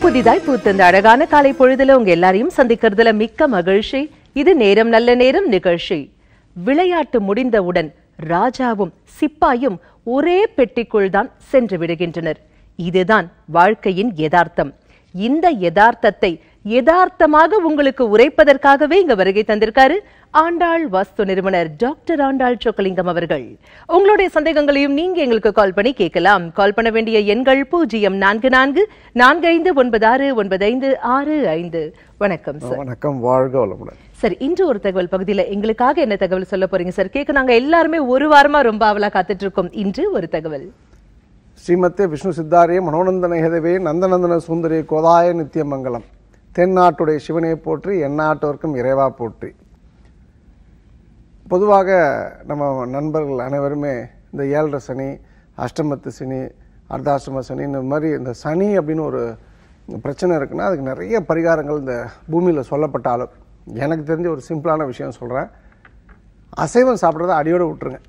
புதிதாய் பூத்த இந்த அழகான காலை பொழுதுல உங்க எல்லாரையும் சந்திக்கிறதுல மிக்க மகிழ்ச்சி இது நேரம் நல்ல நேரம் நிகழ்ச்சி விளையாட்டு முடிந்தவுடன் ராஜாவும் சிப்பாயும் ஒரே பெட்டிக்குள் தான் சென்று விடுகின்றனர் இதுதான் வாழ்க்கையின் யதார்த்தம் இந்த யதார்த்தத்தை யதார்த்தமாக உங்களுக்கு உரைப்பதற்காகவே இங்க வருகை தந்திருக்காரு ஆண்டாள் வாஸ்து நிறுவனர் டாக்டர் ஆண்டாள் சொக்கலிங்கம் அவர்கள் உங்களுடைய சந்தேகங்களையும் நீங்க எங்களுக்கு கால் பண்ணி கேட்கலாம் கால் பண்ண வேண்டிய எண்கள் பூஜ்ஜியம் நான்கு நான்கு நான்கு ஐந்து ஒன்பது ஆறு ஒன்பது ஐந்து ஆறு ஐந்து வணக்கம் சார் வணக்கம் வாழ்க வளமுடன் சார் இன்று ஒரு தகவல் பகுதியில எங்களுக்காக என்ன தகவல் சொல்ல போறீங்க சார் கேட்க நாங்க எல்லாருமே ஒரு வாரமா ரொம்ப ஆவலா காத்துட்டு இருக்கோம் இன்று ஒரு தகவல் ஸ்ரீமத்தே விஷ்ணு சித்தாரிய மனோநந்தன ஹெதவே நந்தநந்தன சுந்தரி கோதாய நித்தியமங்கலம் தென்னாட்டுடைய சிவனை போற்றி எந்நாட்டவர்க்கும் இறைவா போற்றி பொதுவாக நம்ம நண்பர்கள் அனைவருமே இந்த ஏழரை சனி அஷ்டமத்து சனி அர்த்தாஷ்டம சனி இந்த மாதிரி இந்த சனி அப்படின்னு ஒரு பிரச்சனை இருக்குன்னா அதுக்கு நிறைய பரிகாரங்கள் இந்த பூமியில் சொல்லப்பட்டாலும் எனக்கு தெரிஞ்ச ஒரு சிம்பிளான விஷயம் சொல்கிறேன் அசைவம் சாப்பிட்றத அடியோடு விட்டுருங்க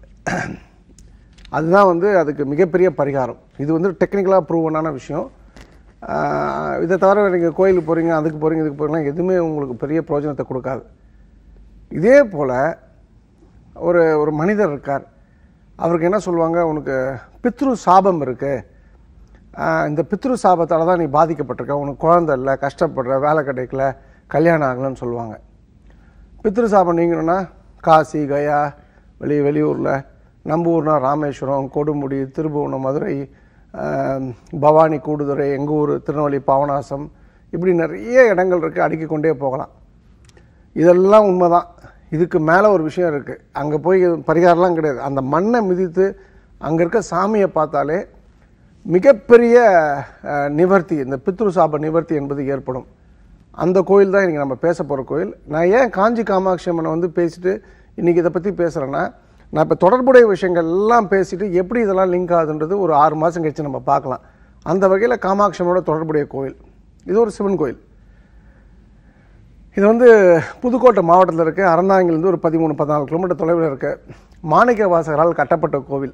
அதுதான் வந்து அதுக்கு மிகப்பெரிய பரிகாரம் இது வந்து டெக்னிக்கலாக ப்ரூவனான விஷயம் ஆஹ் இதை தவிர நீங்கள் கோயிலுக்கு போகிறீங்க அதுக்கு போகிறீங்க இதுக்கு போகிறீங்க எதுவுமே உங்களுக்கு பெரிய பிரயோஜனத்தை கொடுக்காது இதே போல் ஒரு ஒரு மனிதர் இருக்கார் அவருக்கு என்ன சொல்லுவாங்க உனக்கு பித்ரு சாபம் இருக்குது இந்த பித்ரு சாபத்தால் தான் நீ பாதிக்கப்பட்டிருக்க உனக்கு குழந்தை இல்லை கஷ்டப்படுற வேலை கிடைக்கல கல்யாணம் ஆகலைன்னு சொல்லுவாங்க பித்ரு சாபம் நீங்கணும்னா காசி கயா வெளி வெளியூரில் நம்ம ஊர்னா ராமேஸ்வரம் கொடுமுடி திருபுவனம் மதுரை ஆம், பவானி கூடுதுறை எங்கள் ஊர் திருநெல்வேலி பாவனாசம் இப்படி நிறைய இடங்கள் இருக்குது அடுக்கிக் கொண்டே போகலாம் இதெல்லாம் உண்மைதான் இதுக்கு மேலே ஒரு விஷயம் இருக்குது அங்கே போய் பரிகாரம்லாம் கிடையாது அந்த மண்ணை மிதித்து அங்கே இருக்க சாமியை பார்த்தாலே மிகப்பெரிய அஹ், நிவர்த்தி இந்த பித்ரு சாப நிவர்த்தி என்பது ஏற்படும் அந்த கோயில் தான் இன்றைக்கி நம்ம பேச போகிற கோயில் நான் ஏன் காஞ்சி காமாட்சி அம்மனை வந்து பேசிட்டு இன்றைக்கி இதை பற்றி பேசுகிறேன்னா நான் இப்போ தொடர்புடைய விஷயங்கள் எல்லாம் பேசிட்டு எப்படி இதெல்லாம் லிங்க் ஆகுதுன்றது ஒரு ஆறு மாதம் கழிச்சு நம்ம பார்க்கலாம் அந்த வகையில் காமாட்சி அம்மனோட தொடர்புடைய கோயில் இது ஒரு சிவன் கோயில் இது வந்து புதுக்கோட்டை மாவட்டத்தில் இருக்க அறந்தாங்கிலிருந்து ஒரு பதிமூணு பதினாலு கிலோமீட்டர் தொலைவில் இருக்க மாணிக்க வாசகரால் கட்டப்பட்ட கோவில்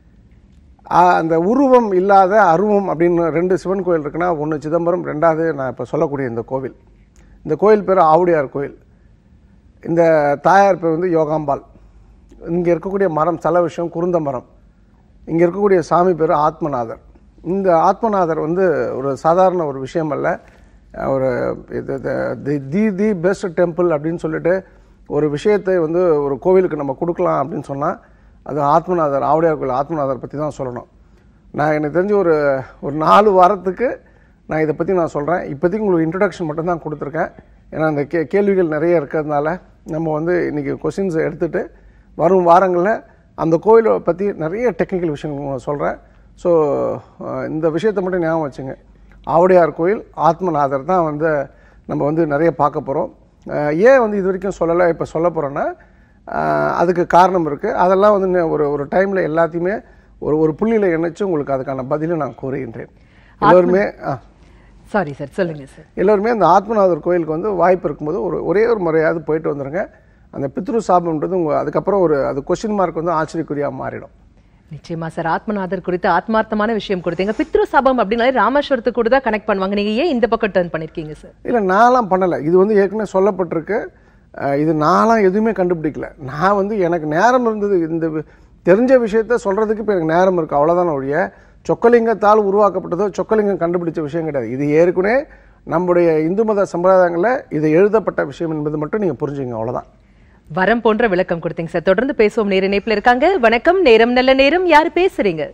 ஆ, அந்த உருவம் இல்லாத அருவம் அப்படின்னு ரெண்டு சிவன் கோயில் இருக்குன்னா ஒன்று சிதம்பரம் ரெண்டாவது நான் இப்போ சொல்லக்கூடிய இந்த கோவில் இந்த கோயில் பேர் ஆவுடையார் கோயில் இந்த தாயார் பேர் வந்து யோகாம்பாள் இங்கே இருக்கக்கூடிய மரம் தல விஷயம் குருந்த மரம் இங்கே இருக்கக்கூடிய சாமி பேர் ஆத்மநாதர் இந்த ஆத்மநாதர் வந்து ஒரு சாதாரண ஒரு விஷயம் அல்ல ஒரு இது தி தி தி பெஸ்ட் டெம்பிள் அப்படின்னு சொல்லிட்டு ஒரு விஷயத்தை வந்து ஒரு கோவிலுக்கு நம்ம கொடுக்கலாம் அப்படின்னு சொன்னால் அது ஆத்மநாதர் ஆவுடையார் கோயில் ஆத்மநாதர் பற்றி தான் சொல்லணும் நான் எனக்கு தெரிஞ்சு ஒரு ஒரு நாலு வாரத்துக்கு நான் இதை பற்றி நான் சொல்கிறேன் இப்போதைக்கு உங்களுக்கு இன்ட்ரடக்ஷன் மட்டும் தான் கொடுத்துருக்கேன் ஏன்னா இந்த கே கேள்விகள் நிறைய இருக்கிறதுனால நம்ம வந்து இன்றைக்கி கொஷின்ஸை எடுத்துகிட்டு வரும் வாரங்களில் அந்த கோயிலை பற்றி நிறைய டெக்னிக்கல் விஷயங்கள் சொல்கிறேன் ஸோ இந்த விஷயத்தை மட்டும் ஞாபகம் வச்சுங்க ஆவுடையார் கோயில் ஆத்மநாதர் தான் வந்து நம்ம வந்து நிறைய பார்க்க போகிறோம் ஏன் வந்து இது வரைக்கும் சொல்லலை இப்போ சொல்ல போகிறோன்னா அதுக்கு காரணம் இருக்குது அதெல்லாம் வந்து நே- ஒரு ஒரு டைமில் எல்லாத்தையுமே ஒரு ஒரு புள்ளியில் இணைச்சு உங்களுக்கு அதுக்கான பதிலை நான் கூறுகின்றேன் எல்லோருமே ஆ சாரி சார் சொல்லுங்க சார் எல்லோருமே அந்த ஆத்மநாதர் கோயிலுக்கு வந்து வாய்ப்பு இருக்கும்போது ஒரு ஒரே ஒரு முறையாவது போயிட்டு வந்துருங்க அந்த பித்ரு சாபம்ன்றது உங்க அதுக்கப்புறம் ஒரு அது கொஸ்டின் மார்க் வந்து ஆச்சரியக்குறியாக மாறிடும் நிச்சயமா சார் ஆத்மநாதர் குறித்து ஆத்மார்த்தமான விஷயம் கொடுத்தீங்க பித்ரு சபம் அப்படின்னாலே ராமேஸ்வரத்துக்கு கூட தான் கனெக்ட் பண்ணுவாங்க நீங்க ஏன் இந்த பக்கம் டர்ன் பண்ணிருக்கீங்க சார் இல்லை நான்லாம் பண்ணலை இது வந்து ஏற்கனவே சொல்லப்பட்டிருக்கு அஹ் இது நான்லாம் எதுவுமே கண்டுபிடிக்கல நான் வந்து எனக்கு நேரம் இருந்தது இந்த வி- தெரிஞ்ச விஷயத்த சொல்கிறதுக்கு இப்போ எனக்கு நேரம் இருக்குது அவ்வளோதான ஒழிய சொக்கலிங்கத்தால் உருவாக்கப்பட்டதோ சொக்கலிங்கம் கண்டுபிடிச்ச விஷயம் கிடையாது இது ஏற்கனவே நம்முடைய இந்து மத சம்பிரதாயங்களில் இது எழுதப்பட்ட விஷயம் என்பது மட்டும் நீங்கள் புரிஞ்சுங்க அவ்வளோதான் வரம் போன்ற விளக்கம் கொடுத்தீங்க சார் தொடர்ந்து பேசுவோம் நேர இணைப்புல இருக்காங்க வணக்கம் நேரம் நல்ல நேரம் யாரு பேசுறீங்க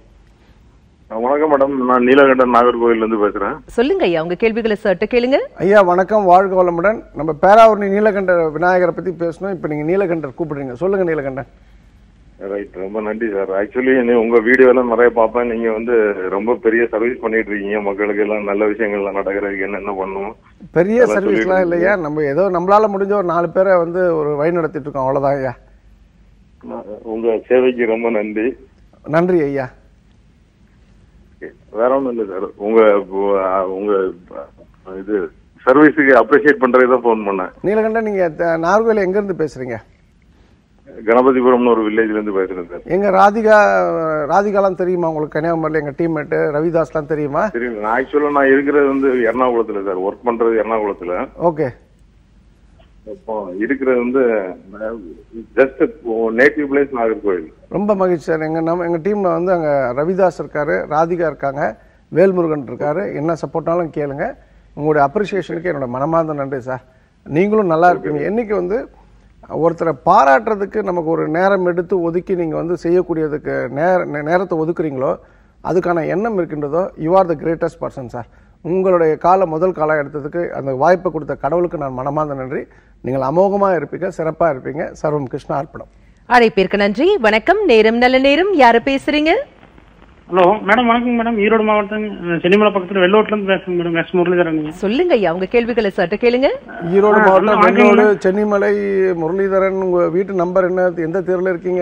வணக்கம் மேடம் நான் நீலகண்டன் நாகர்கோவில்ல இருந்து பேசுறேன் சொல்லுங்க ஐயா உங்க கேள்விகளை சர்ட்ட கேளுங்க ஐயா வணக்கம் வாழ்க வளமுடன் நம்ம பேராவூர்ணி நீலகண்டர் விநாயகரை பற்றி பேசணும் இப்போ நீங்கள் நீலகண்டர் கூப்பிடுறீங்க சொல்லுங்கள் நீலகண்டன் ரைட் ரொம்ப நன்றி சார் ஆக்சுவலி உங்க வீடியோ எல்லாம் நிறைய பார்ப்பேன் நீங்க வந்து ரொம்ப பெரிய சர்வீஸ் பண்ணிட்டு இருக்கீங்க மக்களுக்கு எல்லாம் நல்ல விஷயங்கள்லாம் நடக்கிறதுக்கு என்னென்ன பண்ணணும் பெரிய அதெல்லாம் சர்வீஸ்லாம் சொல்லிட்டு இல்லையா நம்ம ஏதோ நம்மளால முடிஞ்ச ஒரு நாலு பேரை வந்து ஒரு வழி நடத்திட்டு இருக்கோம் அவ்வளோதான் ஐயா உங்க சேவைக்கு ரொம்ப நன்றி நன்றி ஐயா வேற ஒண்ணும் இல்லை சார் உங்க உங்க இது சர்வீஸுக்கு அப்ரிஷியேட் பண்றதுக்கு தான் ஃபோன் பண்ணேன் நீலகண்டன் நீங்கள் நாகர்கோவில் எங்கேருந்து பேசுகிறீங்க கணபதிபுரம்னு ஒரு வில்லேஜ்ல இருந்து பேசுறேன் சார் எங்க ராதிகா ராதிகாலாம் தெரியுமா உங்களுக்கு கன்னியாகுமரியில் எங்க டீம்மேட்டு ரவிதாஸ்லாம் தெரியுமா தெரியும் நான் ஆக்சுவலா நான் இருக்கிறது வந்து எர்ணாகுளத்துல சார் ஒர்க் பண்றது எர்ணாகுளத்துல ஓகே இப்போ இருக்கிறது வந்து ஜஸ்ட் நேட்டிவ் பிளேஸ் நாகர்கோவில் ரொம்ப மகிழ்ச்சி சார் எங்க நம்ம எங்க டீம்ல வந்து அங்க ரவிதாஸ் இருக்காரு ராதிகா இருக்காங்க வேல்முருகன் இருக்காரு என்ன சப்போர்ட்னாலும் கேளுங்க உங்களுடைய அப்ரிசியேஷனுக்கு என்னோட மனமார்ந்த நன்றி சார் நீங்களும் நல்லா இருப்பீங்க என்னைக்கு வந்து ஒருத்தரை பாராட்டுறதுக்கு நமக்கு ஒரு நேரம் எடுத்து ஒதுக்கி நீங்க வந்து செய்யக்கூடியதுக்கு நேர நே- நேரத்தை ஒதுக்குறீங்களோ அதுக்கான எண்ணம் இருக்கின்றதோ you are the greatest person sir உங்களுடைய கால முதல் காலம் எடுத்ததுக்கு அந்த வாய்ப்பை கொடுத்த கடவுளுக்கு நான் மனமார்ந்த நன்றி நீங்கள் அமோகமாக இருப்பீங்க சிறப்பாக இருப்பீங்க சர்வம் கிருஷ்ணா அர்ப்பணம் அழைப்பிற்கு நன்றி வணக்கம் நேரம் நல்ல நேரம் யாரு பேசுறீங்க ஹலோ மேடம் வணக்கம் மேடம் ஈரோடு மாவட்டம் அஹ், சென்னிமலை பக்கத்துல வெள்ளோட்ல இருந்து பேசுறேன் மேடம் எஸ் முரளிதரன் சொல்லுங்க ஐயா உங்க கேள்விகளை சற்று கேளுங்க ஈரோடு ஆ, மாவட்டம் வணக்கம் வெள்ளோடு சென்னிமலை முரளிதரன் உங்க வீட்டு நம்பர் என்ன எந்த தெருவில் இருக்கீங்க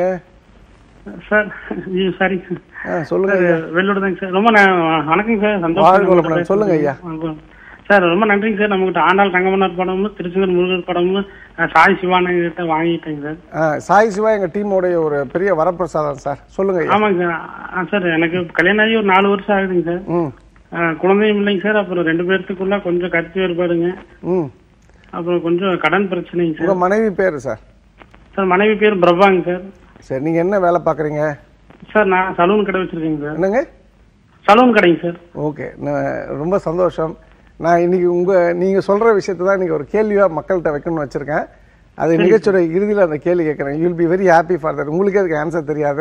சார் ஐயோ, சாரி ஆ, சொல்லுங்க ஐயா. வெள்ளோடு தாங்க சார் ரொம்ப ந- வணக்கம் சார் வாழ்க சந்தோஷம் வளமுடன். உங்கள்ட்ட சொல்லுங்க ஐயா. வணக்கம். சார் ரொம்ப நன்றிங்க சார் நம்மகிட்ட ஆண்டாள் தங்கமன்னார் படமும் திருச்செந்தூர் முருகர் படமும் அஹ், சாய் சிவானங்கிட்ட வாங்கிட்டேங்க சார் ஆ, சாய் சிவா எங்க டீமோடைய ஒரு பெரிய வரப்பிரசாதம் சார் சொல்லுங்க ஐயா ஆமாங்க சார் ஆ, சார் எனக்கு கல்யாணம் ஆகி ஒரு நாலு வருஷம் ஆகுதுங்க சார் ம் அஹ், குழந்தையும் இல்லைங்க சார் அப்புறம் ரெண்டு பேர்த்துக்குள்ள கொஞ்சம் கருத்து வேறுபாடுங்க ம் அப்புறம் கொஞ்சம் கடன் பிரச்சனைங்க உங்க சார் மனைவி பேரு சார் சார் மனைவி பேர் பிரபாங்க சார் சரி நீங்க என்ன வேலை பாக்குறீங்க சார் நான் சலூன் கடை வச்சிருக்கேங்க சார் என்னங்க சலூன் கடைங்க சார் ஓகே நான் ரொம்ப சந்தோஷம் நான் இன்னைக்கு உங்க நீங்க சொல்ற விஷயத்தை தான் இன்னைக்கு ஒரு கேள்வியா மக்கள்கிட்ட வைக்கணும்னு வச்சிருக்கேன் அது நிகழ்ச்சியோட இறுதியில் அந்த கேள்வி கேட்குறேன் you'll be very happy for that உங்களுக்கே அதுக்கு ஆன்சர் தெரியாது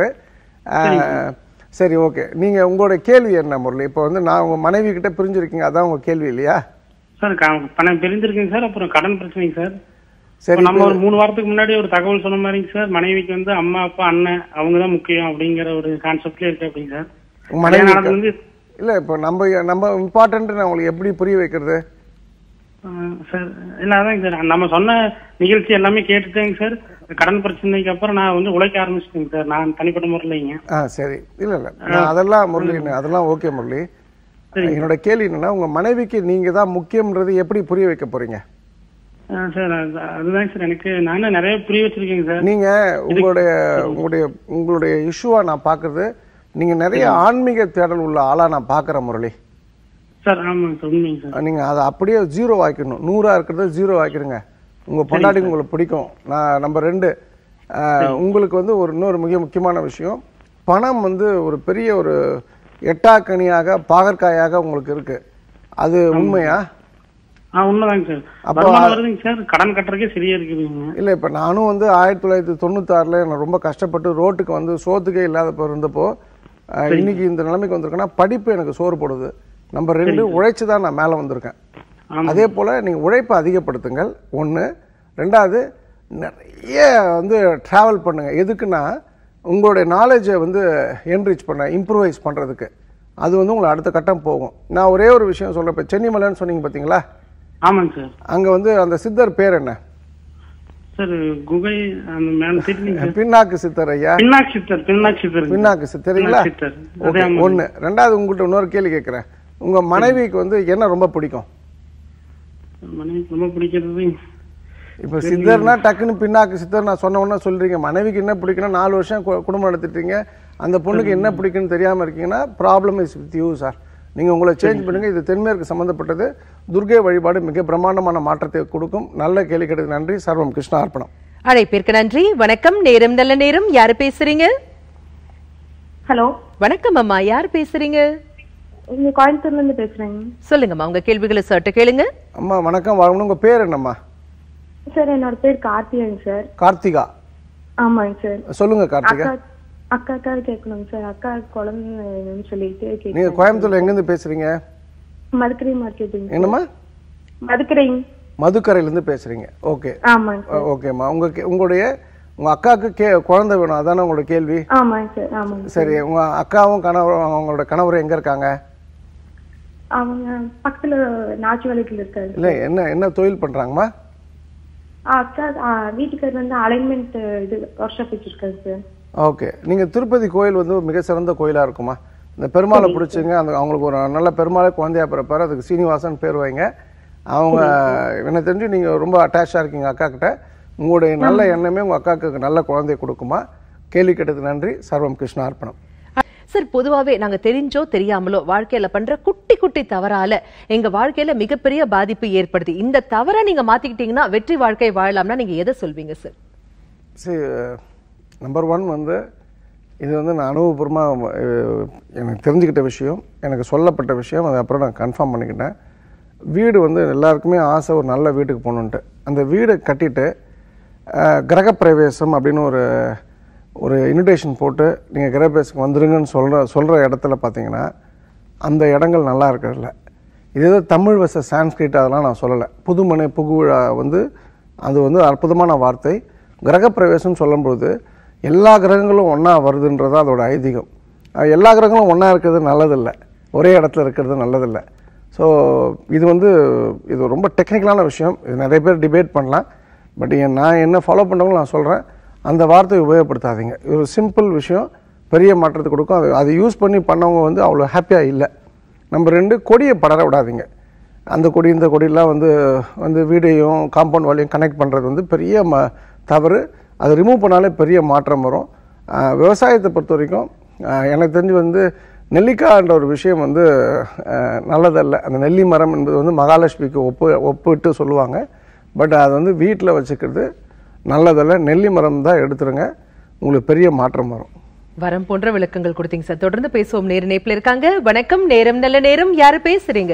ஆஹ், சரி ஓகே நீங்க உங்களோட கேள்வி என்ன முரளி இப்போ வந்து நான் உங்க மனைவி கிட்ட பிரிஞ்சிருக்கீங்க அதான் உங்க கேள்வி இல்லையா சார் க- பணம் பிரிஞ்சிருக்குங்க சார் அப்புறம் கடன் பிரச்சனைங்க சார் சரி இப்ப நம்ம ஒரு மூணு வாரத்துக்கு முன்னாடி ஒரு தகவல் சொன்ன மாதிரிங்க சார் மனைவிக்கு வந்து அம்மா அப்பா அண்ணன் அவங்க தான் முக்கியம் அப்படிங்கிற ஒரு கான்செப்ட்ல இருக்கு அப்படிங்க சார் உங்க மனைவி கல்யாணம் ஆனதுல இருந்து இல்ல இப்போ நம்ம நம்ம இம்பார்ட்டன்ட் நான் உங்களுக்கு எப்படி புரிய வைக்கிறது ஆஹ், சார் இல்ல அதாங்க சார் நம்ம சொன்ன நிகழ்ச்சி எல்லாமே கேட்டுட்டேங்க சார் கடன் பிரச்சனைக்கு அப்புறம் நான் வந்து உழைக்க ஆரம்பிச்சிட்டேங்க சார் நான் தனிப்பட்ட முறையிலைங்க ஆ சரி இல்ல இல்ல நான் அதெல்லாம் முரளி அதெல்லாம் ஓகே முரளி என்னோட கேள்வி என்னன்னா உங்க மனைவிக்கு நீங்க தான் முக்கியம்ன்றது எப்படி புரிய வைக்க போறீங்க ஆஹ், சார் அது- அதுதாங்க சார் எனக்கு நானும் நிறைய புரிய வச்சிருக்கேங்க சார் நீங்க உங்களுடைய உங்களுடைய உங்களுடைய இஷ்யூவா நான் பாக்குறது நீங்க நிறைய ஆன்மீக தேடல் உள்ள ஆளா நான் பாக்குறேன் முரளி சார் ஆமாங்க சார் உண்மைங்க சார் நீங்க அதை அப்படியே ஜீரோ ஆக்கிடணும் நூறா இருக்கிறத ஜீரோ ஆக்கிடுங்க உங்க பொண்டாட்டிக்கு உங்களுக்கு பிடிக்கும் நான் நம்பர் ரெண்டு ஆஹ், உங்களுக்கு வந்து ஒரு இன்னொரு மிக முக்கியமான விஷயம் பணம் வந்து ஒரு பெரிய ஒரு எட்டாக்கனியாக பாகற்காயாக உங்களுக்கு இருக்கு அது உண்மையா ஆ உண்மைதாங்க சார் அப்போ- வருமானம் வருதுங்க சார் கடன் கட்டுறதுக்கே சரியா இருக்குதுங்க இல்லை இப்போ நானும் வந்து ஆயிரத்தி தொள்ளாயிரத்தி தொண்ணூத்தாறில் நான் ரொம்ப கஷ்டப்பட்டு ரோட்டுக்கு வந்து சோத்துக்கே இல்லாதப்போ இருந்தப்போ அஹ், இன்னைக்கு இந்த நிலைமைக்கு வந்திருக்கேன்னா படிப்பு எனக்கு சோறு போடுது நம்பர் ரெண்டு உழைச்சு தான் நான் மேலே வந்திருக்கேன் ஆமா. அதே போல் நீங்கள் உழைப்பை அதிகப்படுத்துங்கள் ஒன்று ரெண்டாவது நிறைய வந்து ட்ராவல் பண்ணுங்க எதுக்குன்னா உங்களுடைய நாலேஜை வந்து என்ரிச் பண்ண இம்ப்ரூவைஸ் பண்ணுறதுக்கு அது வந்து உங்களை அடுத்த கட்டம் போகும் நான் ஒரே ஒரு விஷயம் சொல்கிறேன் இப்போ சென்னிமலைன்னு சொன்னீங்க பார்த்தீங்களா ஆமாங்க சார் அங்கே வந்து அந்த சித்தர் பேர் என்ன சார் குகை அந்த மேல தெரியுங்க சார் பின்னாக்கு சித்தர் ஐயா பின்னாக் சித்தர் பின்னாக் சித்தர் பின்னாக்கு சித்தரிங்களா பின்னாக் சித்தர். ஓகே அதே ஆமாங்க. ஒண்ணு ரெண்டாவது உங்ககிட்ட இன்னொரு கேள்வி கேட்கிறேன் உங்க மனைவிக்கு வந்து என்ன ரொம்ப பிடிக்கும் மனைவி ரொம்ப பிடிக்கிறது இப்ப சித்தர்னா டக்குன்னு பின்னாக்கு சித்தர் நான் சொன்ன உடனே சொல்றீங்க மனைவிக்கு என்ன பிடிக்கும்னா நாலு வருஷம் கு- குடும்பம் நடத்திட்டீங்க அந்த பொண்ணுக்கு என்ன பிடிக்கும்னு தெரியாம இருக்கீங்கன்னா problem is with you sir நீங்க உங்களை சேஞ்ச் பண்ணுங்க இது தென்மேற்கு சம்பந்தப்பட்டது துர்கை வழிபாடு மிக பிரம்மாண்டமான மாற்றத்தை கொடுக்கும் நல்ல கேள்வி கிடையாது நன்றி சர்வம் கிருஷ்ணா அர்ப்பணம் அழைப்பிற்கு நன்றி வணக்கம் நேரம் நல்ல நேரம் யாரு பேசுறீங்க ஹலோ வணக்கம் அம்மா யார் பேசுறீங்க இங்க கோயம்புத்தூர்ல இருந்து பேசுறேங்க சொல்லுங்கம்மா உங்க கேள்விகளை சற்று கேளுங்க அம்மா வணக்கம் வாங்கணும் உங்க பேர் என்னம்மா சார் என்னோட பேர் கார்த்தியாங்க சார் கார்த்திகா ஆமாங்க சார் சொல்லுங்க கார்த்திகா அக்கா அக்காக்காக கேட்கணுங்க சார் அக்கா குழந்தை வேணும்னு சொல்லிட்டு நீங்க கேட்குறேன் கோயம்புத்தூர்ல எங்கிருந்து பேசுறீங்க மதுக்கரை மார்க்கெட்டிங் என்னம்மா மதுக்கரை மதுக்கரையிலேருந்து பேசுறீங்க ஓகே ஆமாங்க சார் ஓகேம்மா உங்க கே- உங்களுடைய உங்க அக்காவுக்கு கே குழந்தை வேணும் அதானே உங்களோட கேள்வி ஆமாங்க சார் ஆமாங்க சரி உங்க அக்காவும் கணவரும் அவங்களோட கணவர் எங்க இருக்காங்க அவங்க பக்கத்துல நாச்சுவாலிட்டியில் இருக்காரு இல்ல என்ன என்ன தொழில் பண்றாங்கம்மா ஆ, அக்கா ஆ, வீட்டுக்கார் வந்து அலைன்மெண்ட் இது ஒர்க் ஷாப் வச்சிருக்காரு சார் ஓகே நீங்க திருப்பதி கோயில் வந்து மிக சிறந்த கோயிலா இருக்குமா இந்த பெருமாளை பிடிச்சிங்க அந்த அவங்களுக்கு ஒரு நல்ல பெருமாளை குழந்தையா பிறப்பாரு அதுக்கு சீனிவாசன் பேர் வைங்க அவங்க எனக்கு தெரிஞ்சு நீங்க ரொம்ப அட்டாச்சா இருக்கீங்க அக்கா கிட்ட உங்களுடைய நல்ல எண்ணமே உங்க அக்காவுக்கு நல்ல குழந்தையை கொடுக்குமா கேள்வி கேட்டதுக்கு நன்றி சர்வம் கிருஷ்ண அர்ப்பணம் சார் பொதுவாவே நாங்க தெரிஞ்சோ தெரியாமலோ வாழ்க்கையில பண்ற குட்டி குட்டி தவறால எங்க வாழ்க்கையில மிகப்பெரிய பாதிப்பு ஏற்படுது இந்த தவறை நீங்க மாத்திக்கிட்டீங்கன்னா வெற்றி வாழ்க்கை வாழலாம்னா நீங்க எதை சொல்வீங்க சார் சரி நம்பர் ஒன் வந்து இது வந்து நான் அனுபவபூர்வமாக எனக்கு தெரிஞ்சுக்கிட்ட விஷயம் எனக்கு சொல்லப்பட்ட விஷயம் அது அப்புறம் நான் கன்ஃபார்ம் பண்ணிக்கிட்டேன் வீடு வந்து எல்லாருக்குமே ஆசை ஒரு நல்ல வீட்டுக்கு போகணுன்ட்டு அந்த வீடை கட்டிட்டு அஹ், கிரகப்பிரவேசம் அப்படின்னு ஒரு ஒரு இன்விடேஷன் போட்டு நீங்கள் கிரகப்பிரவேசம் வந்துருங்கன்னு சொல்கிற சொல்கிற இடத்துல பார்த்தீங்கன்னா அந்த இடங்கள் நல்லா இருக்கிறதில்ல இது ஏதோ தமிழ் வச சான்ஸ்கிரிட் அதெல்லாம் நான் சொல்லலை புதுமனை புகுவிழா வந்து அது வந்து அற்புதமான வார்த்தை கிரகப்பிரவேசம் சொல்லும்போது எல்லா கிரகங்களும் ஒன்றா வருதுன்றது அதோட ஐதீகம் அஹ் எல்லா கிரகங்களும் ஒன்றா இருக்கிறது நல்லதில்லை ஒரே இடத்துல இருக்கிறது நல்லதில்லை ஸோ இது வந்து இது ரொம்ப டெக்னிக்கலான விஷயம் இது நிறைய பேர் டிபேட் பண்ணலாம் பட் நான் என்ன ஃபாலோ பண்ணுறவங்களும் நான் சொல்கிறேன் அந்த வார்த்தையை உபயோகப்படுத்தாதீங்க இது ஒரு சிம்பிள் விஷயம் பெரிய மாற்றத்தை கொடுக்கும் அது அதை யூஸ் பண்ணி பண்ணவங்க வந்து அவ்வளோ ஹாப்பியாக இல்லை நம்பர் ரெண்டு கொடியை படர விடாதீங்க அந்த கொடி இந்த கொடியெல்லாம் வந்து வந்து வீடையும் காம்பவுண்ட் வாலையும் கனெக்ட் பண்ணுறது வந்து பெரிய ம தவறு அதை ரிமூவ் பண்ணாலே பெரிய மாற்றம் வரும் ஆஹ் விவசாயத்தை பொறுத்த வரைக்கும் ஆஹ் எனக்கு தெரிஞ்சு வந்து நெல்லிக்காய்ன்ற ஒரு விஷயம் வந்து ஆஹ் நல்லதல்ல அந்த நெல்லி மரம் என்பது வந்து மகாலட்சுமிக்கு ஒப்பு ஒப்பிட்டு சொல்லுவாங்க பட் அது வந்து வீட்டில் வச்சுக்கிறது நல்லதல்ல நெல்லி மரம் தான் எடுத்துருங்க உங்களுக்கு பெரிய மாற்றம் வரும் வரம் போன்ற விளக்கங்கள் கொடுத்தீங்க சார் தொடர்ந்து பேசுவோம் நேரு நேப்பில் இருக்காங்க வணக்கம் நேரம் நல்ல நேரம் யாரு பேசுறீங்க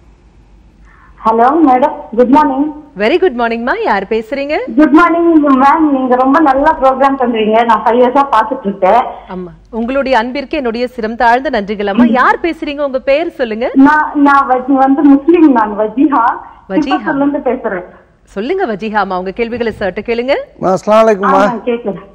hello madam good morning very good மார்னிங்மா யார் பேசுறீங்க குட் மார்னிங் மேம் நீங்க ரொம்ப நல்லா ப்ரோக்ராம் பண்றீங்க நான் ஃபைவ் இயர்ஸா பாத்துட்டு இருக்கேன் ஆமா உங்களுடைய அன்பிற்கு என்னுடைய சிரம் தாழ்ந்த நன்றிகள் அம்மா யார் பேசுறீங்க உங்க பேர் சொல்லுங்க நான் நான் வஜ்- வந்து முஸ்லீம் நான் வஜிஹா வஜீஹா. திருப்பத்தூர்ல இருந்து பேசுறேன் சொல்லுங்க வஜிஹா அம்மா உங்க கேள்விகளை சர்ட்டு கேளுங்க அம்மா அஸ்லாம் வலைக்கும்மா ஆமா கேக்குறேன்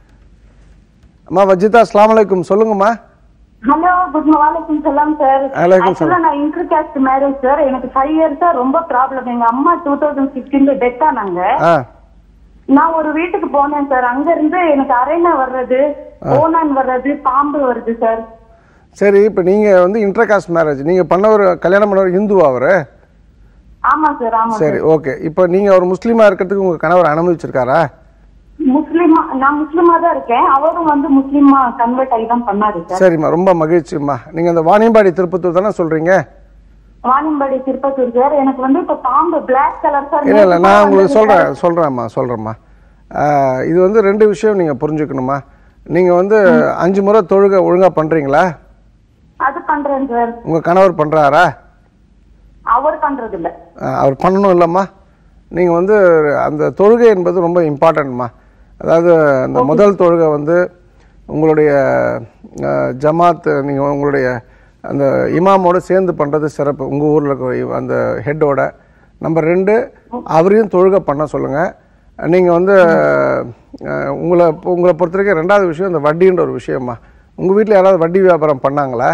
அம்மா வஜிதா அஸ்லாம் வலைக்கும் சொல்லுங்கம்மா ஹலோ குட் வாலைக்கும் சலாம் சார் வலைக்கும் ஆக்சுவலா நான் இன்டர் காஸ்ட் மேரேஜ் சார் எனக்கு ஃபைவ் இயர்ஸா ரொம்ப ப்ராப்ளம் எங்க அம்மா டூ தௌசண்ட் சிக்ஸ்டீன்ல டெத் ஆனாங்க ஆ நான் ஒரு வீட்டுக்கு போனேன் சார் அங்க இருந்து எனக்கு அரைனா வர்றது ஓனான் வர்றது பாம்பு வருது சார் சரி இப்போ நீங்கள் வந்து இன்டர்காஸ்ட் மேரேஜ் நீங்கள் பண்ணவர் கல்யாணம் பண்ணவர் இந்துவா அவர் ஆமா சார் ஆமா சரி ஓகே இப்போ நீங்கள் ஒரு முஸ்லீமாக இருக்கிறதுக்கு உங்கள் கணவர் அனுமதிச்சிருக்காரா முஸ்லிமா நான் முஸ்லிமா தான் இருக்கேன் அவரும் வந்து முஸ்லிமா கன்வெர்ட் ஆகி தான் பண்ணாரு சார் சரிம்மா ரொம்ப மகிழ்ச்சிம்மா நீங்கள் அந்த வாணியம்பாடி திருப்பத்தூர் தானே சொல்கிறீங்க வாணியம்பாடி திருப்பத்தூர் சார் எனக்கு வந்து இப்ப பாம்பு பிளாக் கலர் சார் இல்லை இல்லை நான் உங்களுக்கு சொல்கிறேன் சொல்கிறேன்ம்மா சொல்கிறேம்மா இது வந்து ரெண்டு விஷயம் நீங்கள் புரிஞ்சுக்கணுமா நீங்கள் வந்து அஞ்சு முறை தொழுகை ஒழுங்காக பண்ணுறீங்களா அது பண்றேன் சார் உங்கள் கணவர் பண்ணுறாரா அவர் பண்றது இல்ல அவர் பண்ணணும் இல்லைம்மா நீங்கள் வந்து அந்த தொழுகை என்பது ரொம்ப இம்பார்ட்டன்ட்மா அதாவது அந்த முதல் தொழுகை வந்து உங்களுடைய அஹ், ஜமாத் நீங்கள் உங்களுடைய அந்த இமாமோட சேர்ந்து பண்ணுறது சிறப்பு உங்கள் ஊரில் இருக்கிற அந்த ஹெட்டோட நம்பர் ரெண்டு அவரையும் தொழுகை பண்ண சொல்லுங்கள் நீங்கள் வந்து அஹ், உங்களை உங்களை பொறுத்த வரைக்கும் ரெண்டாவது விஷயம் இந்த வட்டின்ற ஒரு விஷயம்மா உங்கள் வீட்டில் யாராவது வட்டி வியாபாரம் பண்ணாங்களா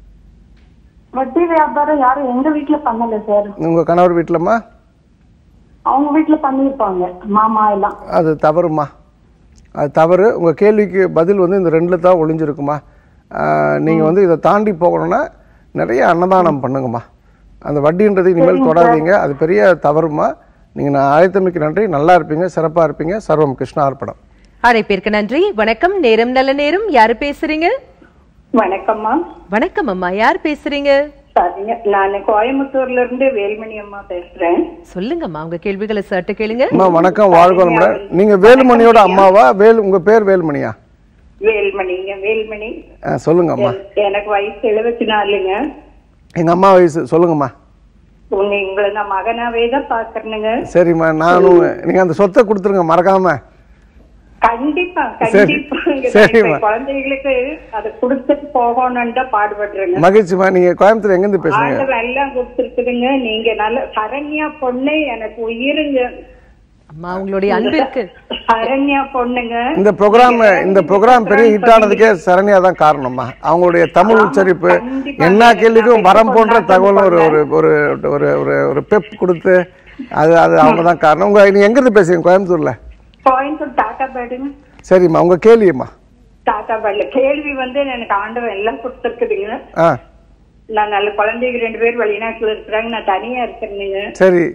வட்டி வியாபாரம் யாரும் எங்க வீட்டுல பண்ணல சார் உங்கள் கணவர் வீட்டிலம்மா அவங்க வீட்டுல பண்ணிருப்பாங்க மாமா எல்லாம் அது தவறுமா அது தவறு உங்கள் கேள்விக்கு பதில் வந்து இந்த ரெண்டில் தான் ஒளிஞ்சிருக்குமா நீங்கள் வந்து இதை தாண்டி போகணும்னா நிறைய அன்னதானம் பண்ணுங்கம்மா அந்த வட்டின்றது இனிமேல் தொடாதீங்க அது பெரிய தவறுமா நீங்கள் நான் அழைத்தமைக்கு நன்றி நல்லா இருப்பீங்க சிறப்பாக இருப்பீங்க சர்வம் கிருஷ்ணா அர்ப்பணம் அழைப்பிற்கு நன்றி வணக்கம் நேரம் நல்ல நேரம் யாரு பேசுறீங்க வணக்கம்மா வணக்கம் அம்மா யார் பேசுறீங்க சரிங்க நான் கோயம்புத்தூர்ல இருந்து வேல்மணி அம்மா பேசுறேன் சொல்லுங்கம்மா உங்க கேள்விகளை சர்ட்டு கேளுங்க அம்மா வணக்கம் வாழ்கோளமுடன் நீங்கள் வேலுமணியோட அம்மாவா வேலு உங்கள் பேர் வேலுமணியா வேல்மணிங்க வேல்மணி ஆ, சொல்லுங்க அம்மா எனக்கு வயசு எழுபத்தி நாலுங்க எங்கள் அம்மா வயசு சொல்லுங்கம்மா உங்க உங்களை நான் மகனாவே தான் பாக்குறேனுங்க சரிம்மா நானும் நீங்கள் அந்த சொத்தை கொடுத்துருங்க மறக்காம கண்டிப்பா சரி. கண்டிப்பாங்க நான் சரிம்மா. இப்ப குழந்தைகளுக்கு அதை கொடுத்துட்டு போகணும்னு தான் பாடுபடுறேங்க மகிழ்ச்சிம்மா நீங்கள் கோயம்புத்தூர் எங்கேருந்து பேசுறீங்க ஆண்டவர் எல்லாம் கொடுத்துருக்குதுங்க நீங்க நல்ல சரண்யா பொண்ணு எனக்கு உயிருங்க அம்மா உங்களுடைய அன்பிற்கு சரண்யா பொண்ணுங்க இந்த ப்ரோக்ராம் இந்த ப்ரோக்ராம் பெரிய ஹிட் ஆனதுக்கே சரண்யா தான் காரணமா அவங்களுடைய தமிழ் உச்சரிப்பு கண்டிப்பா. எல்லா கேள்விக்கும் வரம் போன்ற தகவல் ஒரு ஒரு ஒரு ஒரு ஒரு ஒரு பெப் கொடுத்து அது அது அவங்க தான் காரணம் உங்க நீங்க எங்க இருந்து பேசுறீங்க கோயம்புத்தூர்ல கோயம்புத்தூர் டாட்டா பேடுங்க சரிம்மா உங்க கேள்வியம்மா டாட்டா பேட்ல கேள்வி வந்து எனக்கு ஆண்டவன் எல்லாம் கொடுத்துருக்குதுங்க ஆ நான் நல்ல குழந்தைங்க ரெண்டு பேர் வெளிநாட்டுல இருக்கிறாங்க நான் தனியா இருக்கிறேனுங்க சரி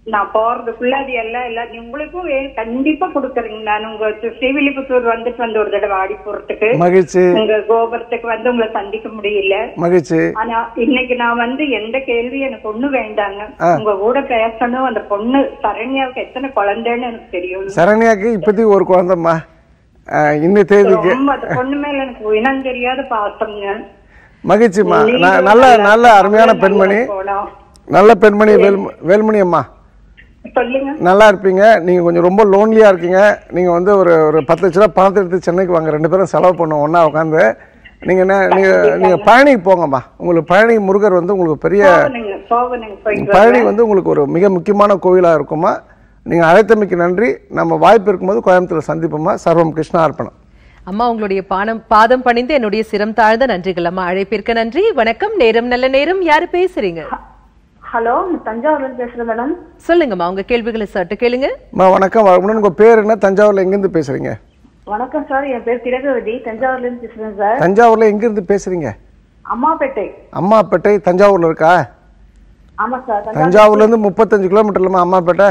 நான் போறதுக்குள்ள அது எல்லாம் எல்லாம் உங்களுக்கும் வே- கண்டிப்பா கொடுக்குறேங்க நான் உங்க ஸ்ரீவில்லிபுத்தூர் வந்துட்டு வந்து ஒரு தடவை ஆடி போறதுக்கு மகிழ்ச்சி உங்க கோபுரத்துக்கு வந்து உங்களை சந்திக்க முடியல மகிழ்ச்சி ஆனா இன்னைக்கு நான் வந்து எந்த கேள்வி எனக்கு ஒண்ணு வேண்டாங்க ஆ. உங்க கூட பேசணும் அந்த பொண்ணு சரண்யாவுக்கு எத்தனை குழந்தைன்னு எனக்கு தெரியும் சரண்யாக்கு இப்போதைக்கு ஒரு குழந்தைம்மா அஹ், இன்னி தேதிக்கு ரொம்ப அந்த பொண்ணு மேல எனக்கு இனம் தெரியாத பாசங்க மகிழ்ச்சிம்மா ந- நல்ல நல்ல அருமையான பெண்மணி போனோம் நல்ல பெண்மணி வேல் வேல்மணி அம்மா சொல்லுங்க நல்லா இருப்பீங்க நீங்கள் கொஞ்சம் ரொம்ப லோன்லியாக இருக்கீங்க நீங்கள் வந்து ஒரு ஒரு பத்து லட்ச ரூபா பணத்தை எடுத்து சென்னைக்கு வாங்க ரெண்டு பேரும் செலவு பண்ணுவோம் ஒன்றா உட்காந்து நீங்கள் என்ன நீங்கள் நீங்கள் பழனிக்கு போங்கம்மா உங்களுக்கு பழனி முருகர் வந்து உங்களுக்கு பெரிய போவனுங்க போவனுங்க போயிட்டு பழனி வரேன். வந்து உங்களுக்கு ஒரு மிக முக்கியமான கோவிலாக இருக்குமா நீங்கள் அழைத்தமைக்கு நன்றி நம்ம வாய்ப்பு இருக்கும்போது கோயம்புத்தூர் சந்திப்போமா சர்வம் கிருஷ்ணா அர்ப்பணம் அம்மா உங்களுடைய பானம் பாதம் பணிந்து என்னுடைய சிரம் தாழ்ந்த நன்றிகள் அம்மா அழைப்பிற்கு நன்றி வணக்கம் நேரம் நல்ல நேரம் யாரு பேசுறீங்க ஹலோ தஞ்சாவூர்ல இருந்து பேசுறேன் மேடம் சொல்லுங்கம்மா உங்க கேள்விகளை சட்டு கேளுங்க அம்மா வணக்கம் வணக்கம் உங்கள் பேர் என்ன தஞ்சாவூரில் எங்கேருந்து பேசுகிறீங்க வணக்கம் சார் என் பேர் திலகவதி தஞ்சாவூர்ல இருந்து பேசுறேன் சார் தஞ்சாவூரில் எங்கேருந்து பேசுகிறீங்க அம்மாப்பேட்டை அம்மாப்பேட்டை தஞ்சாவூரில் இருக்கா ஆமா சார் தஞ்சா- தஞ்சாவூர்லேருந்து முப்பத்தஞ்சு கிலோமீட்டர்லமா அம்மாப்பேட்டை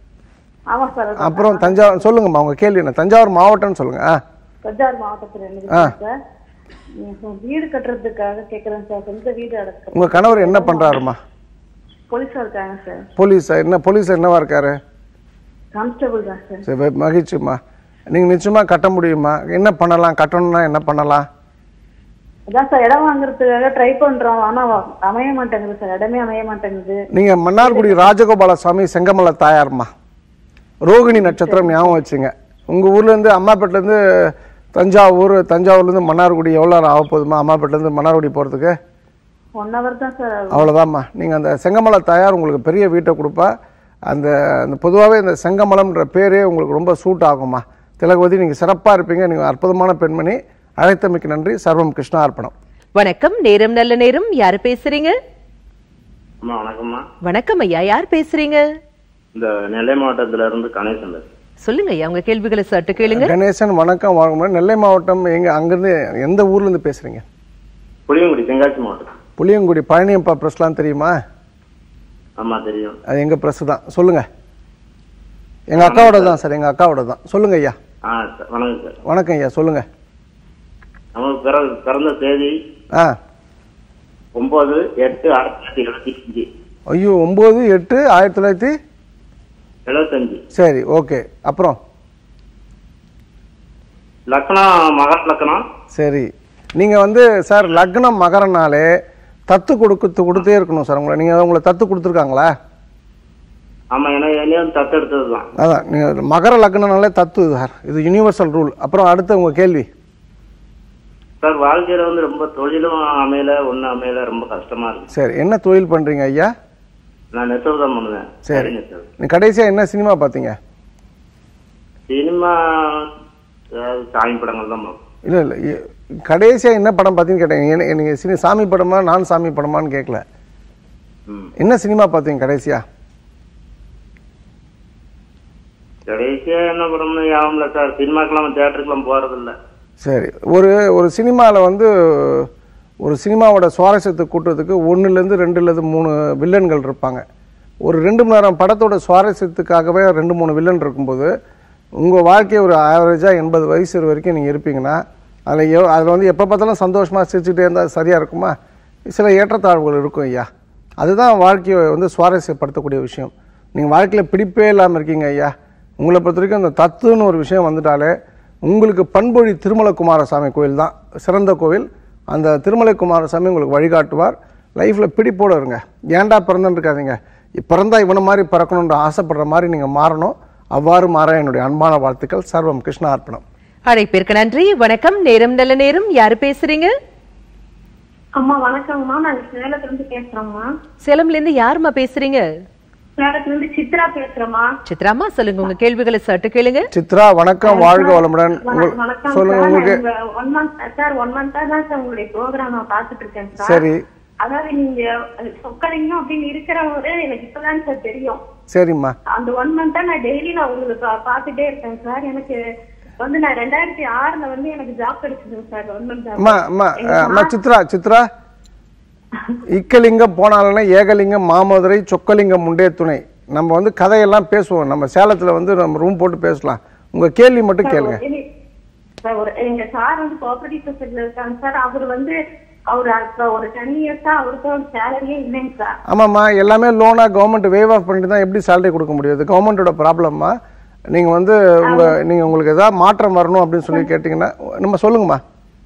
ஆமா சார் அப்புறம் தஞ்சாவூர் சொல்லுங்கம்மா உங்க கேள்வி என்ன தஞ்சாவூர் மாவட்டம்னு சொல்லுங்க ஆ தஞ்சாவூர் மாவட்டத்துல இருந்து ஆ. பேசுறேன் சார் இப்போ வீடு கட்டுறதுக்காக கேக்குறேன் சார் சொந்த வீடு அடக்க உங்க கணவர் என்ன பண்றாருமா போலீஸா இருக்காங்க சார் போலீஸ் என்ன போலீஸ் என்னவா இருக்காரு கான்ஸ்டபிள் தான் சார் சரி வெ- மகிழ்ச்சிம்மா நீங்க நிச்சயமா கட்ட முடியுமா என்ன பண்ணலாம் கட்டணும்னா என்ன பண்ணலாம் அதான் சார் இடம் வாங்குறதுக்காக ட்ரை பண்றோம் ஆனா வ- அமைய மாட்டேங்குது சார் இடமே அமைய மாட்டேங்குது நீங்க மன்னார்குடி ராஜகோபால சுவாமி செங்கமல தாயார்மா ரோகிணி நட்சத்திரம் ஞாபகம் வச்சுங்க உங்க ஊர்ல இருந்து அம்மாப்பேட்டில இருந்து தஞ்சாவூர் தஞ்சாவூர்ல இருந்து மன்னார்குடி எவ்வளோ நேரம் ஆக போகுதுமா அம்மாப்பேட்டில இருந்து மன்னார்குடி போறதுக்கு ஒன் ஹவர் தான் சார் ஆகும். அவ்வளோதாம்மா நீங்கள் அந்த செங்கமல தாயார் உங்களுக்கு பெரிய வீட்டை கொடுப்பா அந்த அந்த பொதுவாகவே இந்த செங்கமலம்ன்ற பேரே உங்களுக்கு ரொம்ப சூட் ஆகும்மா திலகவதி நீங்கள் சிறப்பாக இருப்பீங்க நீங்கள் அற்புதமான பெண்மணி அழைத்தமைக்கு நன்றி சர்வம் கிருஷ்ணா அர்ப்பணம் வணக்கம் நேரம் நல்ல நேரம் யாரு பேசுறீங்க அம்மா வணக்கம்மா வணக்கம் ஐயா யார் பேசுறீங்க இந்த நெல்லை மாவட்டத்துல இருந்து கணேசன் பேசுறேன். சொல்லுங்க ஐயா உங்க கேள்விகளை சட்டு கேளுங்க கணேசன் வணக்கம் வணக்கம் நெல்லை மாவட்டம் எங்க அங்கேருந்து எந்த ஊர்லேருந்து பேசுகிறீங்க புளியங்குடி தென்காசி மாவட்டம் புளியங்குடி பழனியப்பா ப்ரெஸ்லாம் தெரியுமா ஆமா தெரியும் அது எங்கள் ப்ரெஸ் தான் சொல்லுங்கள் எங்கள் அக்காவோட தான் சார் எங்கள் அக்காவோட தான் சொல்லுங்கள் ஐயா ஆ சார் வணக்கம் சார் வணக்கம் ஐயா சொல்லுங்கள் நமக்கு பிற பிறந்த தேதி ஆ ஒன்பது எட்டு ஆயிரத்தி தொள்ளாயிரத்தி எழுபத்தி அஞ்சு ஐயோ ஒம்பது எட்டு ஆயிரத்தி தொள்ளாயிரத்தி எழுபத்தஞ்சு சரி ஓகே அப்புறம் லக்னம் மகர லக்னம் சரி நீங்கள் வந்து சார் லக்னம் மகரனாலே தத்து கொடுத்து கொடுத்தே இருக்கணும் சார் உங்களை நீங்கள் உங்களை தத்து கொடுத்துருக்காங்களா ஆமா எனக்கு என்னையும் தத்தெடுத்தது தான் அதான் நீங்கள் மகர லக்னனாலே தத்து சார் இது யுனிவர்சல் ரூல் அப்புறம் அடுத்த உங்கள் கேள்வி சார் வாழ்க்கையில வந்து ரொம்ப தொழிலும் அமையல ஒண்ணும் அமையல ரொம்ப கஷ்டமா இருக்கு சரி என்ன தொழில் பண்ணுறீங்க ஐயா நான் நெசவு தான் பண்ணுவேன் சரி நெசவு நீ கடைசியாக என்ன சினிமா பார்த்தீங்க சினிமா அதாவது சாமி படங்கள் தான் பார்ப்போம். இல்லை இல்லை கடைசியாக என்ன படம் பார்த்தீங்கன்னு கேட்டேன் என்ன- நீங்கள் சினி சாமி படமா நான் சாமி படமான்னு கேட்கல ம். என்ன சினிமா பார்த்தீங்க கடைசியாக கடைசியா என்ன படம்னு ஞாபகம் இல்ல சார் சினிமாக்கெல்லாம் தியேட்டருக்குலாம் போறது இல்ல சரி ஒரு ஒரு சினிமாவில் வந்து ஒரு சினிமாவோட சுவாரஸ்யத்தை கூட்டுறதுக்கு ஒன்றுலேருந்து ரெண்டுலேருந்து மூணு வில்லன்கள் இருப்பாங்க ஒரு ரெண்டு மணி நேரம் படத்தோட சுவாரஸ்யத்துக்காகவே ரெண்டு மூணு வில்லன் இருக்கும்போது உங்கள் வாழ்க்கை ஒரு ஆவரேஜாக எண்பது வயசு வரைக்கும் நீங்கள் இருப்பீங்கன்னா அதில் எவ் அதில் வந்து எப்போ பார்த்தாலும் சந்தோஷமாக சிரிச்சுட்டே இருந்தால் சரியாக இருக்குமா சில ஏற்றத்தாழ்வுகள் இருக்கும் ஐயா அதுதான் வாழ்க்கையை வந்து சுவாரஸ்யப்படுத்தக்கூடிய விஷயம் நீங்கள் வாழ்க்கையில் பிடிப்பே இல்லாமல் இருக்கீங்க ஐயா உங்களை பொறுத்த வரைக்கும் அந்த தத்துன்னு ஒரு விஷயம் வந்துட்டாலே உங்களுக்கு பண்பொழி திருமல குமாரசாமி கோயில் தான் சிறந்த கோவில் அந்த திருமலை குமாரசாமி உங்களுக்கு வழிகாட்டுவார் லைஃப்பில் பிடிப்போட இருங்க ஏன்டா பிறந்தன்னு இருக்காதீங்க பிறந்தா இவனை மாதிரி பிறக்கணுன்ற ஆசைப்படுற மாதிரி நீங்கள் மாறணும் அவ்வாறு மாற என்னுடைய அன்பான வாழ்த்துக்கள் சர்வம் கிருஷ்ண அர்ப்பணம் அழைப்பிற்கு நன்றி வணக்கம் நேரம் நல்ல நேரம் யாரு பேசுறீங்க அம்மா வணக்கங்கம்மா நாங்க சேலத்துல இருந்து பேசுறோம்மா சேலம்ல இருந்து யாரும்மா பேசுறீங்க சேலத்துல இருந்து சித்ரா பேசுறோம்மா சித்ராமா சொல்லுங்க உங்க கேள்விகளை சட்டு கேளுங்க சித்ரா வணக்கம் வாழ்க வளமுடன் வண- உங்கள் வணக்கம் சொல்லுங்க சார். உங்களுக்கு நான் உங்க ஒன் மந்த் சார் ஒன் மந்தா தான் சார் உங்களுடைய ப்ரோக்ராம் நான் பாத்துட்டு இருக்கேன் சார் சரி அதாவது நீங்க சொக்கலிங்கம் அப்படின்னு இருக்கிறவரு எனக்கு இப்பதான் சார் தெரியும் சரிம்மா அந்த ஒன் மந்தா நான் டெய்லி நான் உங்களுக்கு பா- பாத்துட்டே இருக்கேன் சார் எனக்கு வந்து நான் ரெண்டாயிரத்தி ஆறுல வந்து எனக்கு ஜாப் கிடைச்சது சார் ஒன் மந்த் அம்மா அம்மா அம்மா சித்ரா சித்ரா இக்கலிங்கம் போனாலன ஏகலிங்கம் மாமதுரை சொக்கலிங்கம் உண்டே துணை நம்ம வந்து கதையெல்லாம் பேசுவோம் நம்ம சேலத்தில் வந்து நம்ம ரூம் போட்டு பேசலாம் உங்கள் கேள்வி மட்டும் கேளுங்க இனி- சார் ஒரு எங்க சார் வந்து கோஆபரேட்டிவ் சொசைட்டில இருக்காங்க சார் அவர் வந்து அவர் அப்ப ஒரு டென் இயர்ஸா அவருக்கு சேலரியே இல்லைங்க சார் ஆமாம்மா எல்லாமே லோனாக கவர்மெண்ட் வேவ் ஆஃப் பண்ணிட்டு தான் எப்படி சேலரி கொடுக்க முடியும் இது கவர்மெண்ட்டோட ப்ராப்ளம்மா நீங்கள் வந்து உங்கள் நீங்கள் உங்களுக்கு ஏதாவது மாற்றம் வரணும் அப்படின்னு சொல்லி கேட்டிங்கன்னா நம்ம சொல்லுங்கம்மா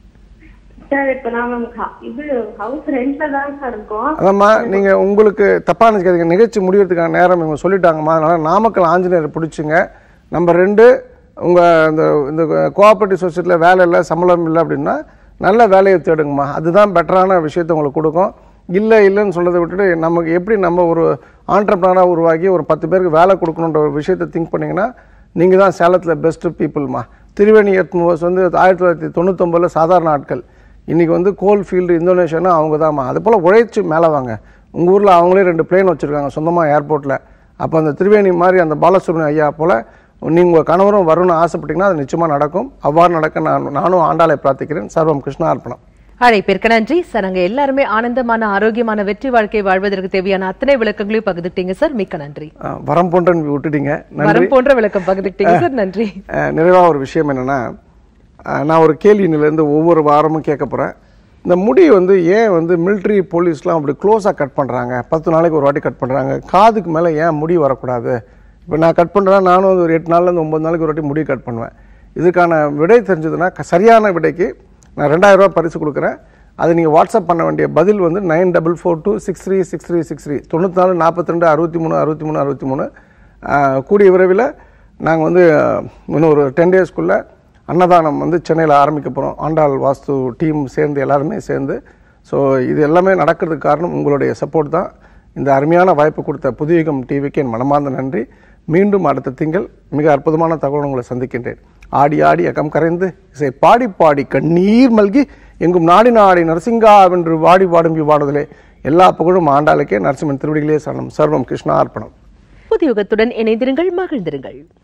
சார் இப்ப நாம ஹ- இது ஹவுஸ் ரெண்ட்ல தான் சார் இருக்கோம் அதாம்மா நீங்கள் உங்களுக்கு தப்பாக நினைக்காதீங்க நிகழ்ச்சி முடியறதுக்கான நேரம் இவங்க சொல்லிட்டாங்கம்மா அதனால் நாமக்கல் ஆஞ்சநேயர் பிடிச்சிங்க நம்பர் ரெண்டு உங்கள் இந்த இந்த கோஆபரேட்டிவ் சொசைட்டியில் வேலை இல்லை சம்பளம் இல்லை அப்படின்னா நல்ல வேலையை தேடுங்கம்மா அதுதான் பெட்டரான விஷயத்தை உங்களுக்கு கொடுக்கும் இல்லை இல்லைன்னு சொல்றதை விட்டுட்டு நமக்கு எப்படி நம்ம ஒரு ஆண்டர்பிரனராக உருவாக்கி ஒரு பத்து பேருக்கு வேலை கொடுக்கணுன்ற ஒரு விஷயத்தை திங்க் பண்ணீங்கன்னா நீங்கள் தான் சேலத்தில் பெஸ்ட்டு பீப்புள்மா திருவேணி எர்த் மூவர்ஸ் வந்து ஆயிரத்தி தொள்ளாயிரத்தி தொண்ணூத்தொம்பதில் சாதாரண ஆட்கள் இன்னைக்கு வந்து கோல் ஃபீல்டு இந்தோனேஷியானா அவங்க தான்மா அது போல் உழைச்சி மேலே வாங்க உங்கள் ஊரில் அவங்களே ரெண்டு பிளேன் வச்சுருக்காங்க சொந்தமாக ஏர்போர்ட்டில் அப்போ அந்த திருவேணி மாதிரி அந்த பாலசுப்ரமணியம் ஐயா போல் நீங்கள் உங்கள் கணவரும் வரும்னு ஆசைப்பட்டீங்கன்னா அது நிச்சயமாக நடக்கும் அவ்வாறு நடக்க நான் நானும் ஆண்டாளை பிரார்த்திக்கிறேன் சர்வம் கிருஷ்ணா அர்ப்பணம் அழைப்பிற்கு நன்றி சார் நாங்க எல்லாருமே ஆனந்தமான ஆரோக்கியமான வெற்றி வாழ்க்கை வாழ்வதற்கு தேவையான அத்தனை விளக்கங்களையும் பகிர்ந்துட்டீங்க சார் மிக்க நன்றி அஹ் வரம் போன்றன்னு விட்டுட்டீங்க நன்றி வரம் போன்ற விளக்கம் பகிர்ந்துட்டீங்க சார் நன்றி அஹ் நிறைவா ஒரு விஷயம் என்னன்னா அஹ் நான் ஒரு கேள்வியிலேருந்து ஒவ்வொரு வாரமும் கேட்க போகிறேன் இந்த முடி வந்து ஏன் வந்து military போலீஸ்லாம் அப்படி க்ளோஸாக கட் பண்ணுறாங்க பத்து நாளைக்கு ஒரு வாட்டி கட் பண்ணுறாங்க காதுக்கு மேலே ஏன் முடி வரக்கூடாது இப்போ நான் கட் பண்ணுறேன் நானும் வந்து ஒரு எட்டு நாள்லேருந்து ஒம்பது நாளைக்கு ஒரு வாட்டி முடி கட் பண்ணுவேன் இதுக்கான விடை தெரிஞ்சதுன்னா க- சரியான விடைக்கு நான் ரெண்டாயிரம் ரூபாய் பரிசு கொடுக்குறேன் அது நீங்கள் வாட்ஸ்அப் பண்ண வேண்டிய பதில் வந்து nine double four two six three six three six three தொண்ணூற்றி நாலு நாற்பத்தி ரெண்டு அறுபத்தி மூணு அறுபத்தி மூணு அறுபத்தி மூணு கூடிய விரைவில் நாங்கள் வந்து அஹ், இன்னும் ஒரு டென் டேஸ்க்குள்ளே அன்னதானம் வந்து சென்னையில் ஆரம்பிக்க போகிறோம் ஆண்டாள் வாஸ்து டீம் சேர்ந்து எல்லாருமே சேர்ந்து ஸோ இது எல்லாமே நடக்கிறதுக்கு காரணம் உங்களுடைய சப்போர்ட் தான் இந்த அருமையான வாய்ப்பு கொடுத்த புதுயுகம் டிவிக்கு என் மனமார்ந்த நன்றி மீண்டும் அடுத்த திங்கள் மிக அற்புதமான தகவல் உங்களை சந்திக்கின்றேன் ஆடி ஆடி அகம் கரைந்து இசை பாடி பாடி கண்ணீர் மல்கி எங்கும் நாடி நாடி நரசிங்கா வென்று வாடி வாடும் இவ்வாடுதலே எல்லா புகழும் ஆண்டாளுக்கே நரசிம்மன் திருவடிகளே சரணம் சர்வம் கிருஷ்ணா அர்ப்பணம் புதியுகத்துடன் இணைந்திருங்கள் மகிழ்ந்திருங்கள்